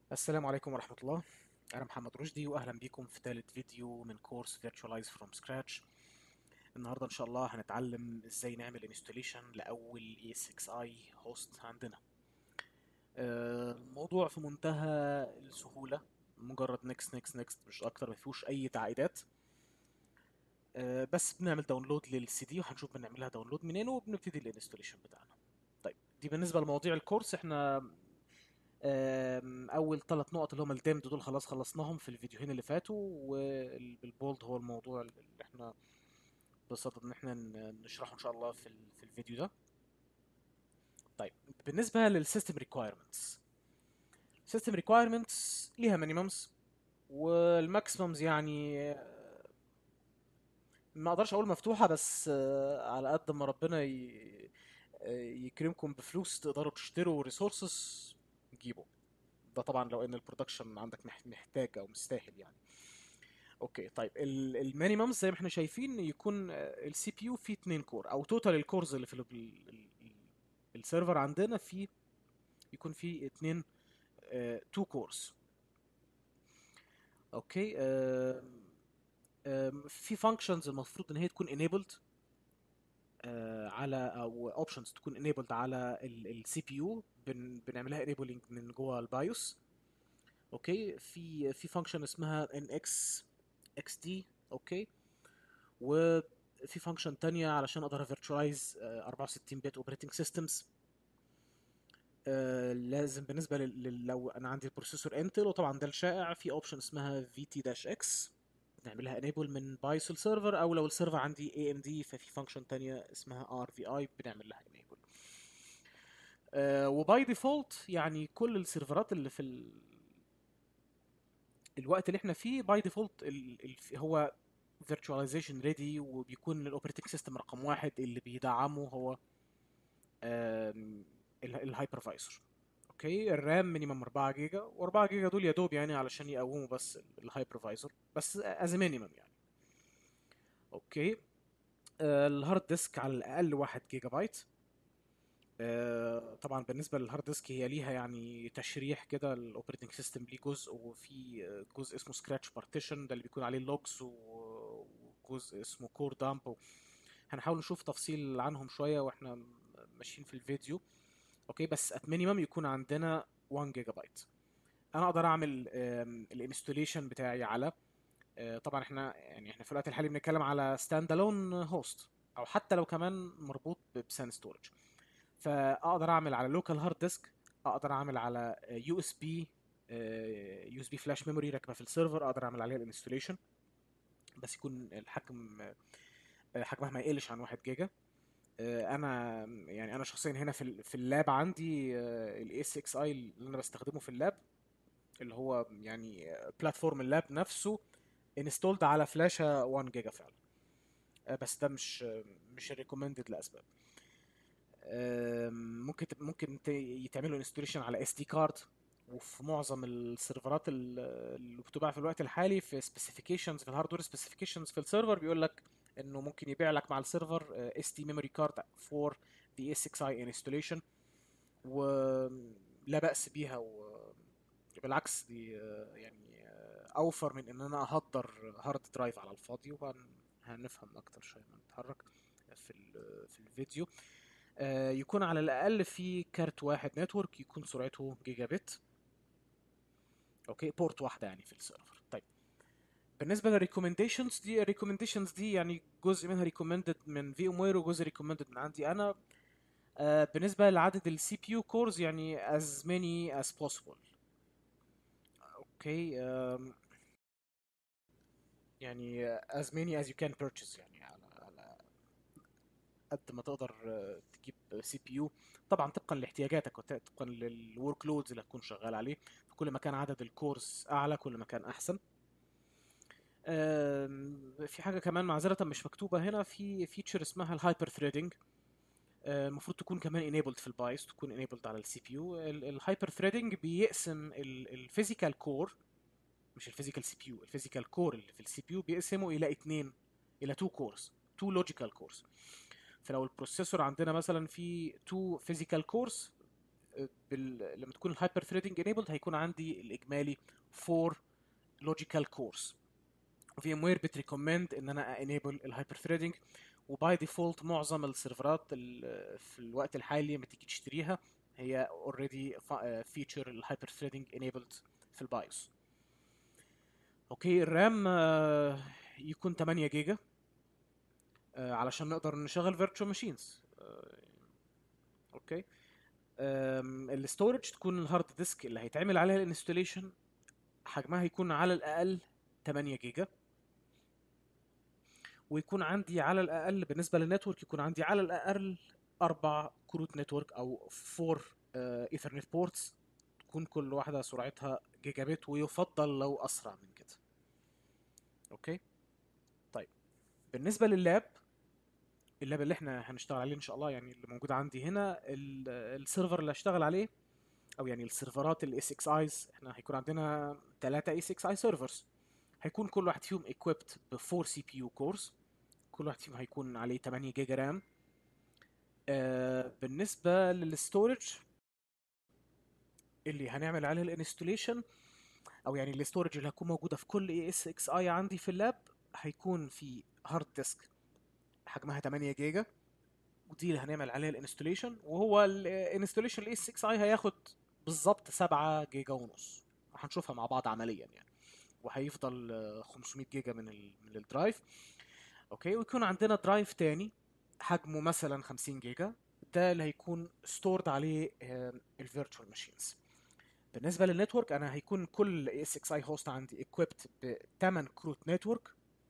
السلام عليكم ورحمة الله أنا محمد رشدي وأهلا بيكم في ثالث فيديو من كورس Virtualize from Scratch النهاردة إن شاء الله هنتعلم إزاي نعمل installation لأول ESXi host عندنا آه، الموضوع في منتهى السهولة مجرد next next next مش أكتر ما فيهوش أي تعقيدات آه، بس بنعمل داونلود للسي دي وهنشوف بنعملها داونلود منين وبنبتدي الانستوليشن بتاعنا طيب دي بالنسبة لمواضيع الكورس احنا آم، اول ثلاث نقط اللي هم الدمد دول خلاص خلصناهم في الفيديوهين اللي فاتوا والبولد هو الموضوع اللي احنا بصدد ان احنا ن- نشرحه ان شاء الله في ال- في الفيديو ده طيب بالنسبه للسيستم ريكويرمنتس سيستم ريكويرمنتس ليها مينيممز والماكسيممز يعني آه، ما اقدرش اقول مفتوحه بس آه، على قد ما ربنا ي- آه، يكرمكم بفلوس تقدروا تشتروا ريسورسز جيبوا ده طبعا لو ان البرودكشن عندك مح- محتاج او مستاهل يعني اوكي طيب المينيممز زي ما احنا شايفين يكون السي بي يو فيه 2 كور او توتال الكورز اللي في ال- ال- ال- السيرفر عندنا فيه يكون فيه 2 2 كورز اوكي آم، آم، في فانكشنز المفروض ان هي تكون enabled آه، على او اوبشنز تكون enabled على السي بي يو بنعملها enabling من جوه البايوس اوكي في في فانكشن اسمها ان اكس اكس دي اوكي وفي فانكشن تانية علشان اقدر فيرتشواليز 64 بت اوبريتنج سيستمز لازم بالنسبه لل... لل- لو انا عندي البروسيسور انتل وطبعا ده الشائع في اوبشن اسمها في تي داش اكس نعملها انيبل من بايس السيرفر او لو السيرفر عندي اي ام دي ففي فانكشن تانية اسمها ار في اي بنعمل لها انيبل وباي ديفولت يعني كل السيرفرات اللي في ال... الوقت اللي احنا فيه باي ديفولت ال... ال... هو فيرتشواليزيشن ريدي وبيكون الاوبريتنج سيستم رقم واحد اللي بيدعمه هو الهايبرفايزر اوكي الرام مينيمم 4 جيجا و4 جيجا دول يا دوب يعني علشان يقوموا بس الهايبرفايزر بس از مينيمم يعني اوكي آه، الهارد ديسك على الاقل 1 جيجا بايت آه، طبعا بالنسبه للهارد ديسك هي ليها يعني تشريح كده الاوبريتنج سيستم ليه جزء وفي آه، جزء اسمه سكراتش بارتيشن ده اللي بيكون عليه اللوجز وجزء اسمه كور دامب هنحاول نشوف تفصيل عنهم شويه واحنا ماشيين في الفيديو اوكي بس ات مينيمم يكون عندنا 1 جيجا بايت انا اقدر اعمل الانستوليشن بتاعي على آه، طبعا احنا يعني احنا في الوقت الحالي بنتكلم على ستاند الون هوست او حتى لو كمان مربوط بسان ستورج فاقدر اعمل على لوكال هارد ديسك اقدر اعمل على يو اس بي يو اس بي فلاش ميموري راكبه في السيرفر اقدر اعمل عليها الانستوليشن بس يكون الحجم آه، حجمها ما يقلش عن 1 جيجا آه، انا يعني انا شخصيا هنا في ال- في اللاب عندي الاي 6 اي اللي انا بستخدمه في اللاب اللي هو يعني بلاتفورم اللاب نفسه انستولد على فلاشة 1 جيجا فعلا آه، بس ده مش مش ريكومندد لاسباب آم، ممكن تب- ممكن ت- يتعملوا انستوليشن على اس دي كارد وفي معظم السيرفرات ال- اللي بتباع في الوقت الحالي في سبيسيفيكيشنز في الهاردوير سبيسيفيكيشنز في السيرفر بيقول لك انه ممكن يبيع لك مع السيرفر اس تي ميموري كارد فور ذا اس 6 اي انستوليشن ولا بأس بيها وبالعكس دي آه، يعني آه، اوفر من ان انا اهدر هارد درايف على الفاضي وهنفهم اكتر شويه ما نتحرك في ال- في الفيديو آه، يكون على الاقل في كارت واحد نتورك يكون سرعته جيجا بت اوكي بورت واحده يعني في السيرفر طيب بالنسبه للريكومنديشنز دي الريكومنديشنز دي يعني جزء منها ريكومندد من في ام وير وجزء ريكومندد من عندي انا آه، بالنسبه لعدد السي بي يو كورز يعني as many as possible اوكي آم، يعني as many as you can purchase يعني على على قد ما تقدر آه، تجيب سي بي يو طبعا طبقا لاحتياجاتك وطبقا للورك لودز اللي هتكون شغال عليه كل ما كان عدد الكورس اعلى كل ما كان احسن آم، في حاجه كمان معذره مش مكتوبه هنا في فيتشر اسمها الهايبر ثريدنج المفروض تكون كمان enabled في البايس تكون enabled على السي بي يو الهايبر ثريدنج بيقسم الفيزيكال كور مش الفيزيكال سي بي يو الفيزيكال كور اللي في السي بي يو بيقسمه الى اتنين الى تو كورز تو لوجيكال كورز فلو البروسيسور عندنا مثلا في تو فيزيكال كورز بال... لما تكون الهايبر ثريدنج انيبلد هيكون عندي الاجمالي 4 لوجيكال كورس في ام وير بتريكومند ان انا انيبل الهايبر ثريدنج وباي ديفولت معظم السيرفرات ال- في الوقت الحالي لما تيجي تشتريها هي اوريدي فيتشر الهايبر ثريدنج انيبلد في البايوس اوكي الرام آه، يكون 8 جيجا آه، علشان نقدر نشغل فيرتشوال ماشينز اوكي الستورج تكون الهارد ديسك اللي هيتعمل عليها الانستوليشن حجمها يكون على الاقل 8 جيجا ويكون عندي على الاقل بالنسبه للنتورك يكون عندي على الاقل اربع كروت نتورك او فور ايثرنت بورتس تكون كل واحده سرعتها جيجا بت ويفضل لو اسرع من كده اوكي طيب بالنسبه لللاب اللاب اللي احنا هنشتغل عليه ان شاء الله يعني اللي موجود عندي هنا ال- السيرفر اللي هشتغل عليه او يعني السيرفرات الاس اكس ايز احنا هيكون عندنا ثلاثة اس اكس اي سيرفرز هيكون كل واحد فيهم equipped ب 4 سي بي يو كورز كل واحد فيهم هيكون عليه 8 جيجا رام آه بالنسبة للستورج اللي هنعمل عليه الانستوليشن او يعني الاستورج اللي هتكون موجودة في كل اي اس اكس اي عندي في اللاب هيكون في هارد ديسك حجمها 8 جيجا ودي اللي هنعمل عليها الانستوليشن وهو الانستوليشن الاي 6 اي هياخد بالظبط 7 جيجا ونص هنشوفها مع بعض عمليا يعني وهيفضل آه، 500 جيجا من ال من الدرايف اوكي ويكون عندنا درايف تاني حجمه مثلا 50 جيجا ده اللي هيكون ستورد عليه الفيرتشوال ماشينز بالنسبه للنتورك انا هيكون كل اس اكس اي هوست عندي equipped ب 8 كروت نتورك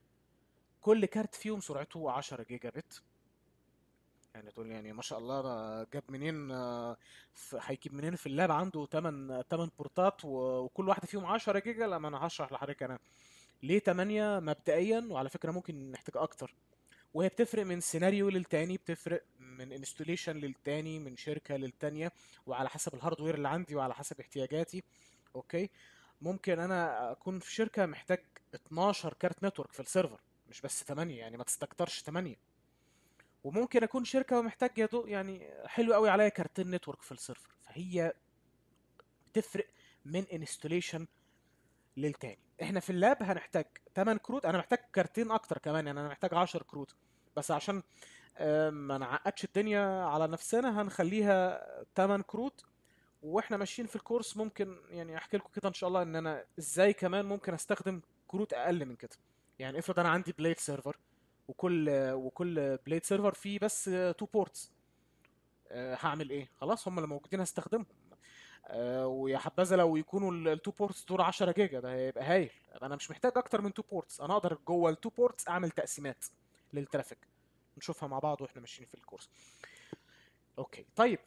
كل كارت فيهم سرعته 10 جيجا بت يعني تقول يعني ما شاء الله ده جاب منين آه، ف- هيجيب منين في اللاب عنده 8 8 بورتات و- وكل واحده فيهم 10 جيجا لا ما انا هشرح لحضرتك انا ليه 8 مبدئيا وعلى فكره ممكن نحتاج اكتر وهي بتفرق من سيناريو للتاني بتفرق من انستوليشن للتاني من شركه للتانيه وعلى حسب الهاردوير اللي عندي وعلى حسب احتياجاتي اوكي ممكن انا اكون في شركه محتاج 12 كارت نتورك في السيرفر مش بس 8 يعني ما تستكترش 8 وممكن اكون شركه ومحتاج يا دو يعني حلو قوي عليا كارتين نتورك في السيرفر فهي بتفرق من انستوليشن للتاني احنا في اللاب هنحتاج 8 كروت انا محتاج كارتين اكتر كمان يعني انا محتاج 10 كروت بس عشان آه، ما نعقدش الدنيا على نفسنا هنخليها 8 كروت واحنا ماشيين في الكورس ممكن يعني احكي لكم كده ان شاء الله ان انا ازاي كمان ممكن استخدم كروت اقل من كده يعني افرض انا عندي بليد سيرفر وكل وكل بليد سيرفر فيه بس تو بورتس هعمل ايه خلاص هم اللي موجودين هستخدمهم آه، ويا حبذا لو يكونوا التو بورتس دول 10 جيجا ده هيبقى هايل انا مش محتاج اكتر من تو بورتس انا اقدر جوه التو بورتس اعمل تقسيمات للترافيك نشوفها مع بعض واحنا ماشيين في الكورس اوكي طيب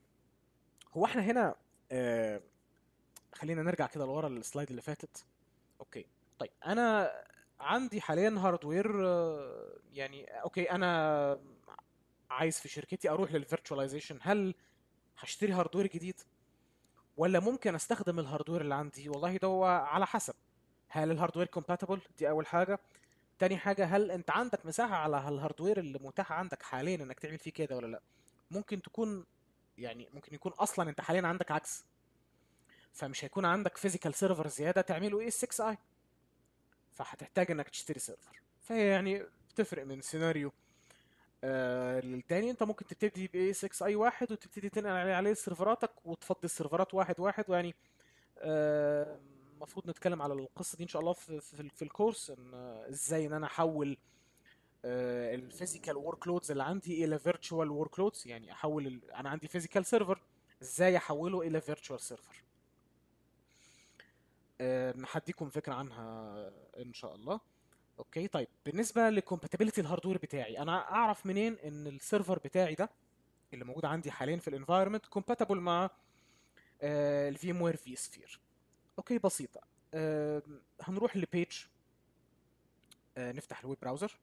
هو احنا هنا آه خلينا نرجع كده لورا السلايد اللي فاتت اوكي طيب انا عندي حاليا هاردوير آه، يعني اوكي انا عايز في شركتي اروح للفيرتشواليزيشن هل هشتري هاردوير جديد ولا ممكن استخدم الهاردوير اللي عندي والله ده هو على حسب هل الهاردوير كومباتبل دي اول حاجه تاني حاجه هل انت عندك مساحه على الهاردوير اللي متاح عندك حاليا انك تعمل فيه كده ولا لا ممكن تكون يعني ممكن يكون اصلا انت حاليا عندك عكس فمش هيكون عندك فيزيكال سيرفر زياده تعمله ايه 6 اي فهتحتاج انك تشتري سيرفر فهي يعني بتفرق من سيناريو آه للتاني انت ممكن تبتدي ب 6 اي واحد وتبتدي تنقل عليه عليه سيرفراتك وتفضي السيرفرات واحد واحد ويعني آه، المفروض نتكلم على القصه دي ان شاء الله في في, في الكورس ان آه، ازاي ان انا احول الفيزيكال ورك لودز اللي عندي الى فيرتشوال ورك لودز يعني احول ال... انا عندي فيزيكال سيرفر ازاي احوله الى فيرتشوال سيرفر هديكم فكره عنها ان شاء الله اوكي طيب بالنسبه للكومباتيبلتي الهاردوير بتاعي انا اعرف منين ان السيرفر بتاعي ده اللي موجود عندي حاليا في الانفايرمنت كومباتبل مع الفي ام وير في سفير اوكي بسيطه آه، هنروح لبيج آه، نفتح الويب براوزر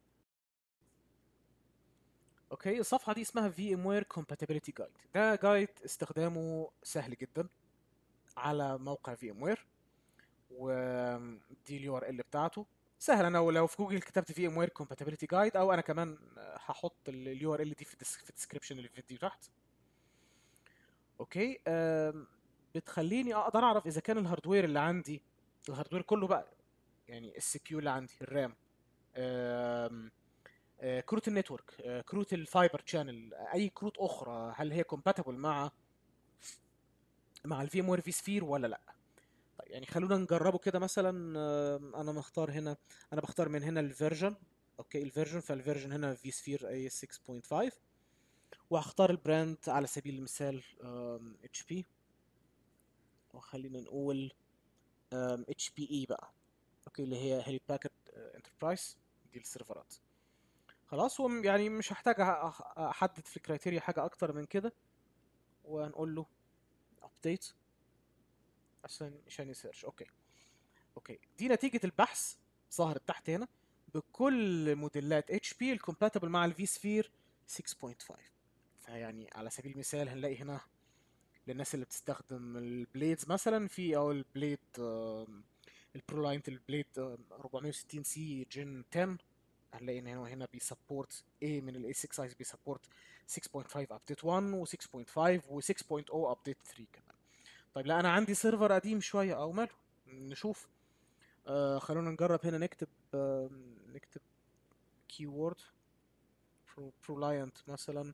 اوكي الصفحه دي اسمها في ام وير كومباتيبلتي جايد ده جايد استخدامه سهل جدا على موقع في ام وير ودي اليو ار ال بتاعته سهل انا لو في جوجل كتبت في ام وير كومباتيبلتي جايد او انا كمان هحط اليو ار ال دي في الديسكربشن الفيديو تحت اوكي آم، بتخليني اقدر اعرف اذا كان الهاردوير اللي عندي الهاردوير كله بقى يعني السي بي يو اللي عندي الرام آم، آه، كروت النتورك آه، كروت الفايبر شانل اي كروت اخرى هل هي compatible مع مع الفي ام وير في سفير ولا لا طيب يعني خلونا نجربه كده مثلا آم، انا مختار هنا انا بختار من هنا الفيرجن اوكي الفيرجن فالفيرجن هنا في سفير اي 6.5 وهختار البراند على سبيل المثال اتش بي وخلينا نقول اتش بي اي بقى اوكي اللي هي هيلي باكت انتربرايز دي السيرفرات خلاص هو يعني مش هحتاج أح- أح- احدد في الكرايتيريا حاجه اكتر من كده وهنقول له ابديت عشان عشان يسيرش اوكي اوكي دي نتيجه البحث ظهرت تحت هنا بكل موديلات اتش بي الكومباتبل مع الفي سفير 6.5 فيعني على سبيل المثال هنلاقي هنا للناس اللي بتستخدم البليدز مثلا في او البليد آم، البرولاينت البليد آم، 460 سي جن 10 هنلاقي ان هنا هنا بيسبورت A من الاي 6 ايز بيسبورت 6.5 ابديت 1 و 6.5 و 6.0 ابديت 3 كمان طيب لا انا عندي سيرفر قديم شويه او ماله نشوف آه خلونا نجرب هنا نكتب آه نكتب keyword proliant مثلا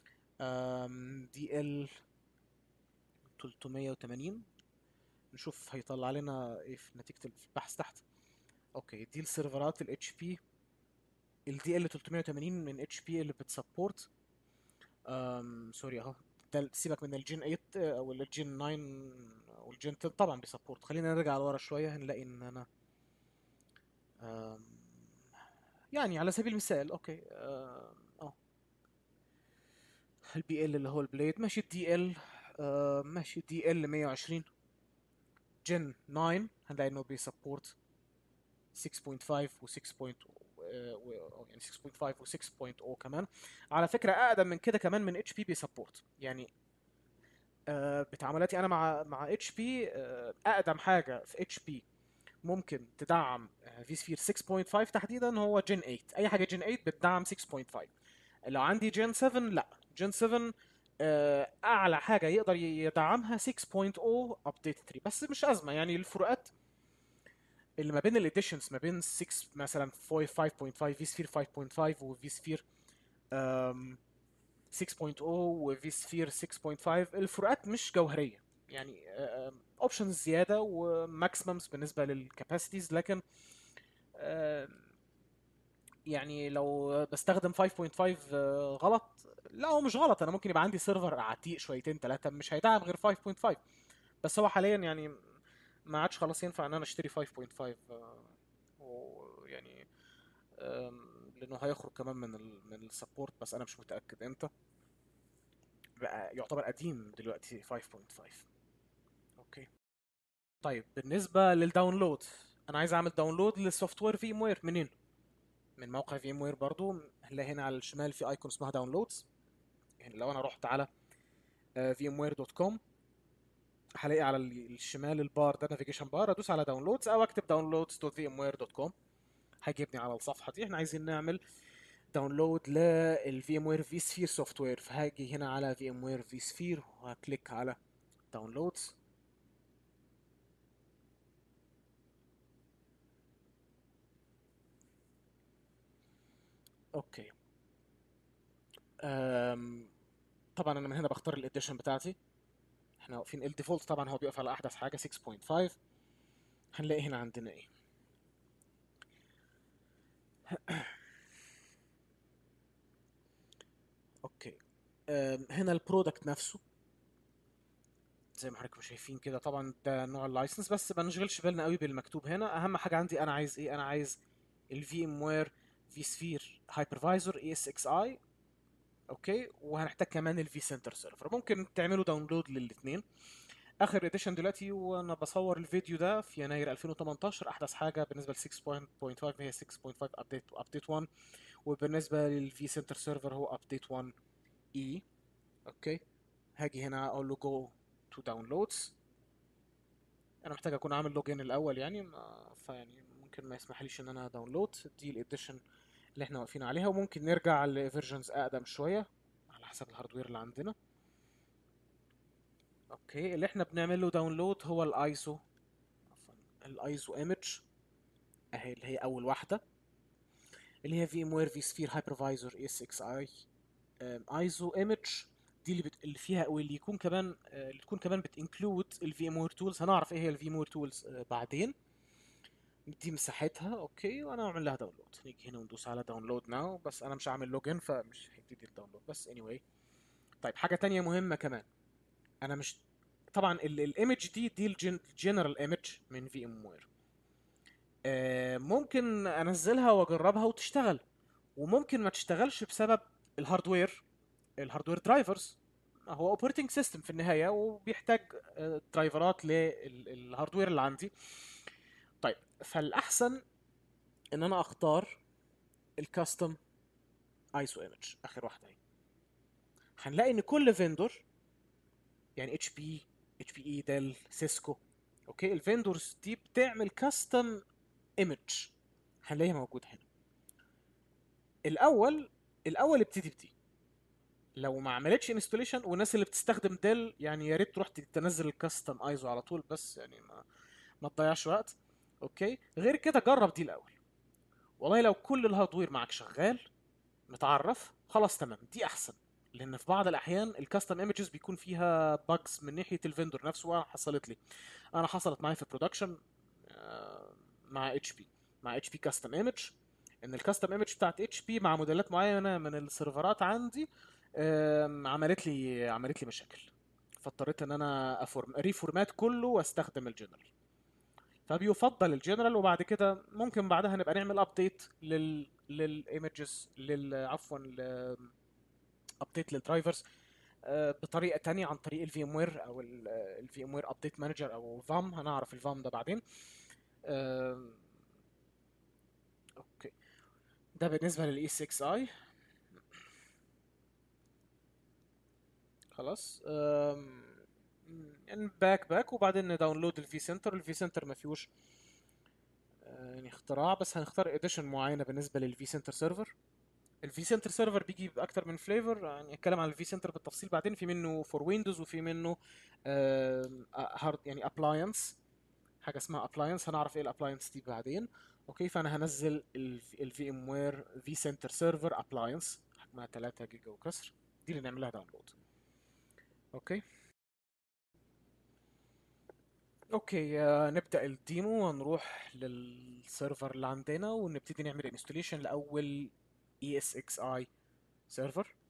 دي ال 380 نشوف هيطلع لنا ايه في نتيجة البحث تحت اوكي دي السيرفرات ال HP ال DL 380 من HP اللي بتسبورت أم سوري اهو ده سيبك من الجين 8 او الجين 9 او الجين 10 طبعا بيسبورت خلينا نرجع لورا شوية هنلاقي ان انا أم، يعني على سبيل المثال اوكي أم، اه البي ال اللي هو البليد ماشي الدي ال ماشي الدي ال 120 جن 9 هنلاقي انه بيسبورت 6.5 و 6. آه، و- يعني 6.5 و 6.0 كمان على فكره اقدم من كده كمان من اتش بي بيسبورت يعني آه، بتعاملاتي انا مع مع اتش بي اقدم حاجه في اتش بي ممكن تدعم في سفير 6.5 تحديدا هو جن 8 اي حاجه جن 8 بتدعم 6.5 لو عندي جن 7 لا جن 7 آه، اعلى حاجه يقدر يدعمها 6.0 ابديت 3 بس مش ازمه يعني الفروقات اللي ما بين الاديشنز ما بين 6 مثلا 5.5 في سفير 5.5 وفي سفير آم، 6.0 وفي سفير 6.5 الفروقات مش جوهريه يعني اوبشنز زياده وماكسيممز بالنسبه للكاباسيتيز لكن آم، يعني لو بستخدم 5.5 آه، غلط لا هو مش غلط انا ممكن يبقى عندي سيرفر عتيق شويتين ثلاثه مش هيدعم غير 5.5 بس هو حاليا يعني ما عادش خلاص ينفع ان انا اشتري 5.5 آه، ويعني آم، لانه هيخرج كمان من ال من السبورت بس انا مش متاكد امتى بقى يعتبر قديم دلوقتي 5.5 اوكي طيب بالنسبه للداونلود انا عايز اعمل داونلود للسوفت وير في ام وير منين من موقع في ام وير برضو هنلاقي هنا على الشمال في ايكون اسمها داونلودز يعني لو انا رحت على vmware.com هلاقي على ال- الشمال البار ده نافيجيشن بار ادوس على داونلودز او اكتب downloads.vmware.com هيجيبني على الصفحه دي احنا عايزين نعمل داونلود للفي ام وير في سفير سوفت وير فهاجي هنا على في ام وير في سفير وهكليك على داونلودز اوكي أم طبعا انا من هنا بختار الاديشن بتاعتي احنا واقفين الديفولت طبعا هو بيقف على احدث حاجه 6.5 هنلاقي هنا عندنا ايه اوكي أم، هنا البرودكت نفسه زي ما حضراتكم شايفين كده طبعا ده نوع اللايسنس بس ما نشغلش بالنا قوي بالمكتوب هنا اهم حاجه عندي انا عايز ايه انا عايز الفي ام وير في سفير هايبرفايزر اي اس اكس اي اوكي وهنحتاج كمان الفي سنتر سيرفر ممكن تعملوا داونلود للاثنين اخر اديشن دلوقتي وانا بصور الفيديو ده في يناير 2018 احدث حاجه بالنسبه ل 6.5 هي 6.5 ابديت ابديت 1 وبالنسبه للفي سنتر سيرفر هو ابديت 1 اي اوكي هاجي هنا اقول له جو تو داونلودز انا محتاج اكون عامل لوجين الاول يعني ما فيعني ممكن ما يسمحليش ان انا داونلود دي الاديشن اللي احنا واقفين عليها وممكن نرجع لفيرجنز اقدم شويه على حسب الهاردوير اللي عندنا اوكي اللي احنا بنعمل له داونلود هو الايزو الايزو ايمج اهي اللي هي اول واحده اللي هي في ام وير في سفير هايبرفايزر اس 6 اي ايزو ايمج دي اللي, بت... اللي فيها واللي يكون كمان آه، اللي تكون كمان بتنكلود الفي ام وير تولز هنعرف ايه هي الفي ام وير تولز بعدين دي مساحتها اوكي وانا اعمل لها داونلود نيجي هنا وندوس على داونلود ناو بس انا مش هعمل لوجن فمش هيبتدي الداونلود بس anyway طيب حاجه تانية مهمه كمان انا مش طبعا الايمج دي دي الجنرال ايمج من في ام وير ممكن انزلها واجربها وتشتغل وممكن ما تشتغلش بسبب الهاردوير الهاردوير درايفرز هو اوبريتنج سيستم في النهايه وبيحتاج آه، درايفرات للهاردوير اللي عندي طيب فالاحسن ان انا اختار الكاستم ايسو ايمج اخر واحده اهي هنلاقي ان كل فيندور يعني اتش بي اتش بي اي ديل سيسكو اوكي الفيندورز دي بتعمل كاستم ايمج هنلاقيها موجوده هنا الاول الاول ابتدي بدي لو ما عملتش انستوليشن والناس اللي بتستخدم ديل يعني يا ريت تروح تنزل الكاستم ايزو على طول بس يعني ما ما تضيعش وقت اوكي غير كده جرب دي الاول والله لو كل الهاردوير معك شغال متعرف خلاص تمام دي احسن لان في بعض الاحيان الكاستم ايمجز بيكون فيها باجز من ناحيه الفندور نفسه وانا حصلت لي انا حصلت معايا في برودكشن مع اتش بي مع اتش بي كاستم ايمج ان الكاستم ايمج بتاعت اتش بي مع موديلات معينه من السيرفرات عندي آم، عملت لي عملت لي مشاكل فاضطريت ان انا أفورم ريفورمات كله واستخدم الجنرال فبيفضل الجنرال وبعد كده ممكن بعدها نبقى نعمل ابديت لل للايمجز لل عفوا ابديت للدرايفرز آه، بطريقه تانية عن طريق الفي ام وير او الفي ام وير ابديت مانجر او فام هنعرف الفام ده بعدين آم، اوكي ده بالنسبه للاي 6 اي خلاص أم، يعني باك باك وبعدين نداونلود الفي سنتر الفي سنتر ما فيهوش آه، يعني اختراع بس هنختار اديشن معينه بالنسبه للفي سنتر سيرفر الفي سنتر سيرفر بيجي باكتر من فليفر يعني اتكلم عن الفي سنتر بالتفصيل بعدين في منه فور ويندوز وفي منه هارد يعني ابلاينس حاجه اسمها ابلاينس هنعرف ايه الابلاينس دي بعدين اوكي فانا هنزل الفي ام وير في سنتر سيرفر ابلاينس حجمها 3 جيجا وكسر دي اللي نعملها داونلود اوكي اوكي آه، نبدأ الديمو ونروح للسيرفر اللي عندنا ونبتدي نعمل انستوليشن لأول ESXi سيرفر